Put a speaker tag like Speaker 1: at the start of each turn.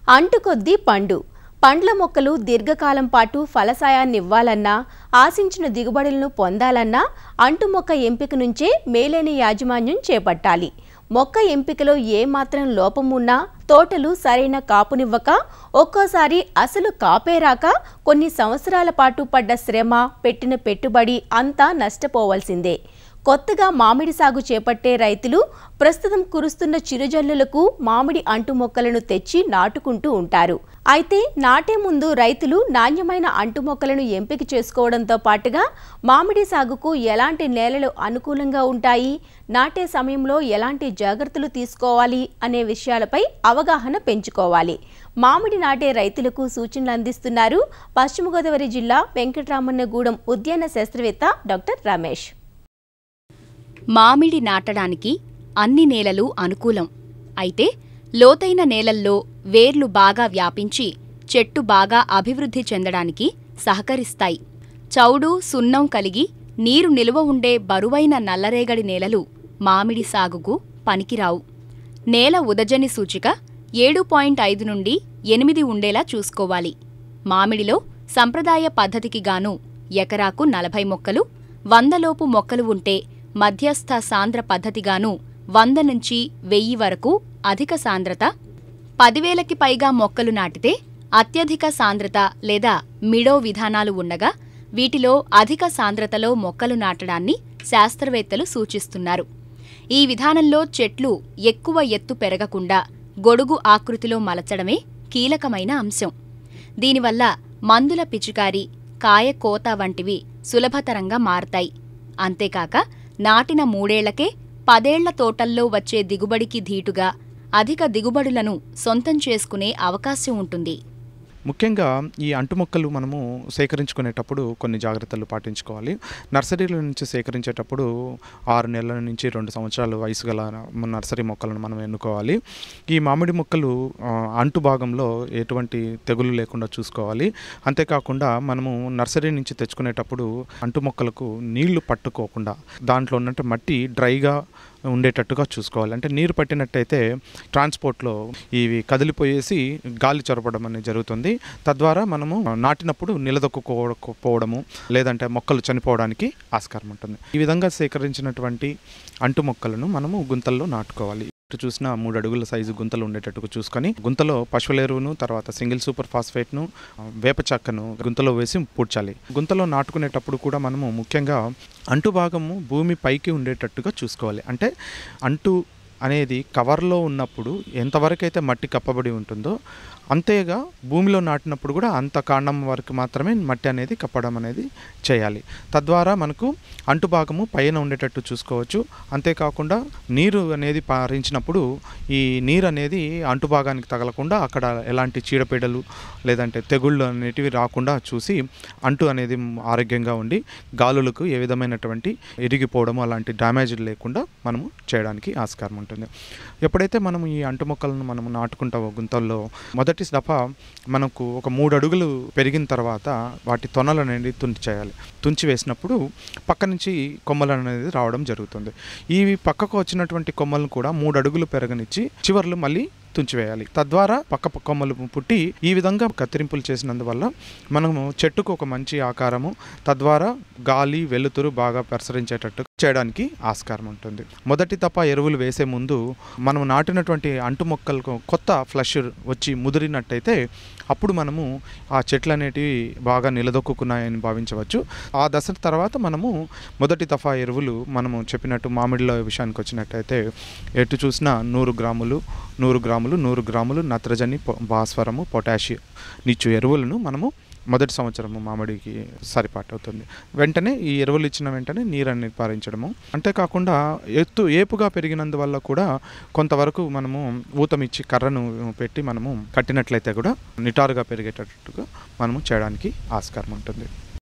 Speaker 1: అంటుకొద్దీ పండు పండ్ల మొక్కలు దీర్ఘకాలం పాటు ఫలసాయాన్నివ్వాలన్నా ఆశించిన దిగుబడులను పొందాలన్నా అంటు మొక్క ఎంపిక నుంచే మేలైన యాజమాన్యం చేపట్టాలి మొక్క ఎంపికలో ఏమాత్రం లోపం ఉన్నా తోటలు సరైన కాపునివ్వక ఒక్కోసారి అసలు కాపే రాక కొన్ని సంవత్సరాల పాటు పడ్డ శ్రమ పెట్టిన పెట్టుబడి అంతా నష్టపోవాల్సిందే కొత్తగా మామిడి సాగు చేపట్టే రైతులు ప్రస్తుతం కురుస్తున్న చిరుజల్లులకు మామిడి అంటు మొక్కలను తెచ్చి నాటుకుంటూ ఉంటారు అయితే నాటే ముందు రైతులు నాణ్యమైన అంటు మొక్కలను ఎంపిక చేసుకోవడంతో పాటుగా మామిడి సాగుకు ఎలాంటి నేలలు అనుకూలంగా ఉంటాయి నాటే సమయంలో ఎలాంటి జాగ్రత్తలు తీసుకోవాలి అనే విషయాలపై అవగాహన పెంచుకోవాలి మామిడి నాటే రైతులకు సూచనలు అందిస్తున్నారు పశ్చిమ గోదావరి జిల్లా వెంకటరామన్నగూడెం ఉద్యాన శాస్త్రవేత్త డాక్టర్ రమేష్
Speaker 2: మామిడి నాటడానికి అన్ని నేలలు అనుకూలం అయితే లోతైన నేలల్లో వేర్లు బాగా వ్యాపించి చెట్టు బాగా అభివృద్ధి చెందడానికి సహకరిస్తాయి చౌడు సున్నం కలిగి నీరు నిలువ ఉండే బరువైన నల్లరేగడి నేలలు మామిడి సాగుకు పనికిరావు నేల ఉదజని సూచిక ఏడు పాయింట్ ఐదు నుండి ఎనిమిది ఉండేలా చూసుకోవాలి మామిడిలో సంప్రదాయ పద్ధతికి గాను ఎకరాకు నలభై మొక్కలు వందలోపు మొక్కలు ఉంటే మధ్యస్థ సాంద్ర పద్ధతిగాను వంద నుంచి వెయ్యి వరకు అధిక సాంద్రత పదివేలకి పైగా మొక్కలు నాటితే అత్యధిక సాంద్రత లేదా మిడో విధానాలు ఉండగా వీటిలో అధిక సాంద్రతలో మొక్కలు నాటడాన్ని శాస్త్రవేత్తలు సూచిస్తున్నారు ఈ విధానంలో చెట్లు ఎక్కువ ఎత్తు పెరగకుండా గొడుగు ఆకృతిలో మలచడమే కీలకమైన అంశం దీనివల్ల మందుల పిచికారి కాయ కోత వంటివి సులభతరంగా మారతాయి అంతేకాక నాటిన మూడేళ్లకే పదేళ్ల తోటల్లో వచ్చే దిగుబడికి ధీటుగా అధిక దిగుబడులను సొంతం చేసుకునే అవకాశం ఉంటుంది
Speaker 3: ముఖ్యంగా ఈ అంటు మొక్కలు మనము సేకరించుకునేటప్పుడు కొన్ని జాగ్రత్తలు పాటించుకోవాలి నర్సరీల నుంచి సేకరించేటప్పుడు ఆరు నెలల నుంచి రెండు సంవత్సరాల వయసు గల నర్సరీ మొక్కలను మనం ఎన్నుకోవాలి ఈ మామిడి మొక్కలు ఆ, అంటు భాగంలో ఎటువంటి తెగులు లేకుండా చూసుకోవాలి అంతేకాకుండా మనము నర్సరీ నుంచి తెచ్చుకునేటప్పుడు అంటు మొక్కలకు నీళ్లు పట్టుకోకుండా దాంట్లో ఉన్నట్టు మట్టి డ్రైగా ఉండేటట్టుగా చూసుకోవాలి అంటే నీరు పట్టినట్టయితే ట్రాన్స్పోర్ట్లో ఇవి కదిలిపోయేసి గాలి చొరపడం అనేది జరుగుతుంది తద్వారా మనము నాటినప్పుడు నిలదొక్కుకోకపోవడము లేదంటే మొక్కలు చనిపోవడానికి ఆస్కారం ఉంటుంది ఈ విధంగా సేకరించినటువంటి అంటు మొక్కలను మనము గుంతల్లో నాటుకోవాలి ఇటు చూసిన మూడు అడుగుల సైజు గుంతలు ఉండేటట్టుగా చూసుకొని గుంతలో పశువుల ఎరువును తర్వాత సింగిల్ సూపర్ ఫాస్ఫేట్ను వేప చెక్కను గుంతలో వేసి పూడ్చాలి గుంతలో నాటుకునేటప్పుడు కూడా మనము ముఖ్యంగా అంటు భాగము భూమి పైకి ఉండేటట్టుగా చూసుకోవాలి అంటే అంటు అనేది కవర్లో ఉన్నప్పుడు ఎంతవరకైతే మట్టి కప్పబడి ఉంటుందో అంతేగా భూమిలో నాటినప్పుడు కూడా అంత కాండం వరకు మాత్రమే మట్టి అనేది కప్పడం అనేది చేయాలి తద్వారా మనకు అంటు భాగము పైన ఉండేటట్టు చూసుకోవచ్చు అంతేకాకుండా నీరు అనేది పారించినప్పుడు ఈ నీరు అనేది అంటు భాగానికి తగలకుండా అక్కడ ఎలాంటి చీడపీడలు లేదంటే తెగుళ్ళు అనేటివి రాకుండా చూసి అంటు అనేది ఆరోగ్యంగా ఉండి గాలులకు ఏ విధమైనటువంటి ఇరిగిపోవడం అలాంటి డ్యామేజ్ లేకుండా మనము చేయడానికి ఆస్కారం ఉంటుంది ఎప్పుడైతే మనం ఈ అంటు మొక్కలను మనము నాటుకుంటామో గుంతల్లో మొదటి దఫా మనకు ఒక మూడు అడుగులు పెరిగిన తర్వాత వాటి తొనలు అనేది తుంచి చేయాలి తుంచి వేసినప్పుడు పక్క నుంచి కొమ్మలు అనేది రావడం జరుగుతుంది ఈ పక్కకు వచ్చినటువంటి కొమ్మలను కూడా మూడు అడుగులు పెరగనిచ్చి చివర్లు మళ్ళీ తుంచివేయాలి తద్వారా పక్క పక్క కొమ్మలు పుట్టి ఈ విధంగా కత్తిరింపులు చేసినందువల్ల మనము చెట్టుకు ఒక మంచి ఆకారము తద్వారా గాలి వెలుతురు బాగా ప్రసరించేటట్టు చేయడానికి ఆస్కారం ఉంటుంది మొదటి తప్ప ఎరువులు వేసే ముందు మనం నాటినటువంటి అంటు మొక్కలకు కొత్త ఫ్లష్ వచ్చి ముదిరినట్టయితే అప్పుడు మనము ఆ చెట్లు అనేటివి బాగా నిలదొక్కున్నాయని భావించవచ్చు ఆ దశ తర్వాత మనము మొదటి దఫా ఎరువులు మనము చెప్పినట్టు మామిడిలో విషయానికి వచ్చినట్టయితే ఎటు చూసినా నూరు గ్రాములు నూరు గ్రాములు నూరు గ్రాములు నత్రజని పొ- భాస్వరము పొటాషియం నిచ్చు ఎరువులను మనము మొదటి సంవత్సరము మామిడికి సరిపాటు అవుతుంది వెంటనే ఈ ఎరువులు ఇచ్చిన వెంటనే నీరు అనేది పారించడము అంతేకాకుండా ఎత్తు ఏపుగా పెరిగినందువల్ల కూడా కొంతవరకు మనము ఊతం ఇచ్చి కర్రను పెట్టి మనము కట్టినట్లయితే కూడా నిటారుగా పెరిగేటట్టుగా మనము చేయడానికి ఆస్కారం ఉంటుంది